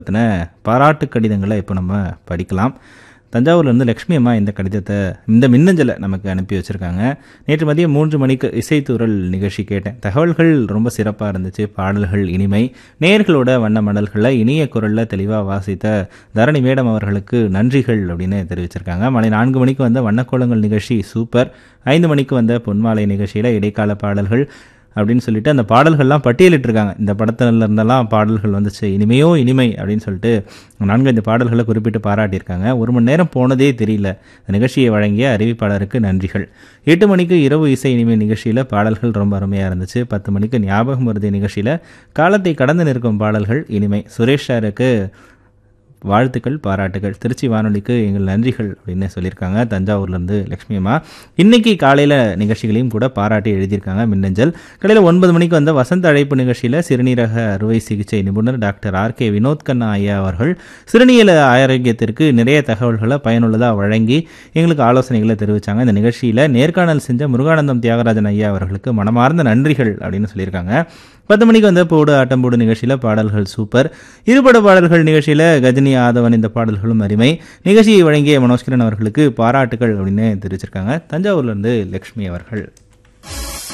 பற்றின பாராட்டு கடிதங்களை இப்போ நம்ம படிக்கலாம் தஞ்சாவூர்லேருந்து லக்ஷ்மி அம்மா இந்த கடிதத்தை இந்த மின்னஞ்சலை நமக்கு அனுப்பி வச்சுருக்காங்க நேற்று மதியம் மூன்று மணிக்கு இசைத்தூரல் நிகழ்ச்சி கேட்டேன் தகவல்கள் ரொம்ப சிறப்பாக இருந்துச்சு பாடல்கள் இனிமை நேர்களோட வண்ண மடல்களை இனிய குரலில் தெளிவாக வாசித்த தரணி மேடம் அவர்களுக்கு நன்றிகள் அப்படின்னு தெரிவிச்சிருக்காங்க மணி நான்கு மணிக்கு வந்த வண்ணக்கோலங்கள் நிகழ்ச்சி சூப்பர் ஐந்து மணிக்கு வந்த பொன்மாலை நிகழ்ச்சியில் இடைக்கால பாடல்கள் அப்படின்னு சொல்லிட்டு அந்த பாடல்கள்லாம் பட்டியலிட்டிருக்காங்க இந்த படத்துல இருந்தெல்லாம் பாடல்கள் வந்துச்சு இனிமையோ இனிமை அப்படின்னு சொல்லிட்டு நான்கு பாடல்களை குறிப்பிட்டு பாராட்டியிருக்காங்க ஒரு மணி நேரம் போனதே தெரியல இந்த நிகழ்ச்சியை வழங்கிய அறிவிப்பாளருக்கு நன்றிகள் எட்டு மணிக்கு இரவு இசை இனிமை நிகழ்ச்சியில் பாடல்கள் ரொம்ப அருமையாக இருந்துச்சு பத்து மணிக்கு ஞாபகம் வருது நிகழ்ச்சியில் காலத்தை கடந்து நிற்கும் பாடல்கள் இனிமை சுரேஷ் சாருக்கு வாழ்த்துக்கள் பாராட்டுகள் திருச்சி வானொலிக்கு எங்கள் நன்றிகள் அப்படின்னு சொல்லியிருக்காங்க தஞ்சாவூர்லேருந்து லக்ஷ்மி அம்மா இன்னைக்கு காலையில் நிகழ்ச்சிகளையும் கூட பாராட்டி எழுதியிருக்காங்க மின்னஞ்சல் காலையில் ஒன்பது மணிக்கு வந்த வசந்த அழைப்பு நிகழ்ச்சியில் சிறுநீரக அறுவை சிகிச்சை நிபுணர் doctor R K Vinoth Kanna ஐயா அவர்கள் சிறுநீரக ஆரோக்கியத்திற்கு நிறைய தகவல்களை பயனுள்ளதாக வழங்கி எங்களுக்கு ஆலோசனைகளை தெரிவித்தாங்க இந்த நிகழ்ச்சியில் நேர்காணல் செஞ்ச முருகானந்தம் தியாகராஜன் ஐயா அவர்களுக்கு மனமார்ந்த நன்றிகள் அப்படின்னு சொல்லியிருக்காங்க பத்து மணிக்கு வந்த போடு ஆட்டம் போடு நிகழ்ச்சியில் பாடல்கள் சூப்பர் இருபட பாடல்கள் நிகழ்ச்சியில் கஜினி ஆதவன் இந்த பாடல்களும் அருமை நிகழ்ச்சியை வழங்கிய மனோஜ்கிரன் அவர்களுக்கு பாராட்டுகள் அப்படின்னு தெரிவிச்சிருக்காங்க தஞ்சாவூர்லேருந்து லக்ஷ்மி அவர்கள்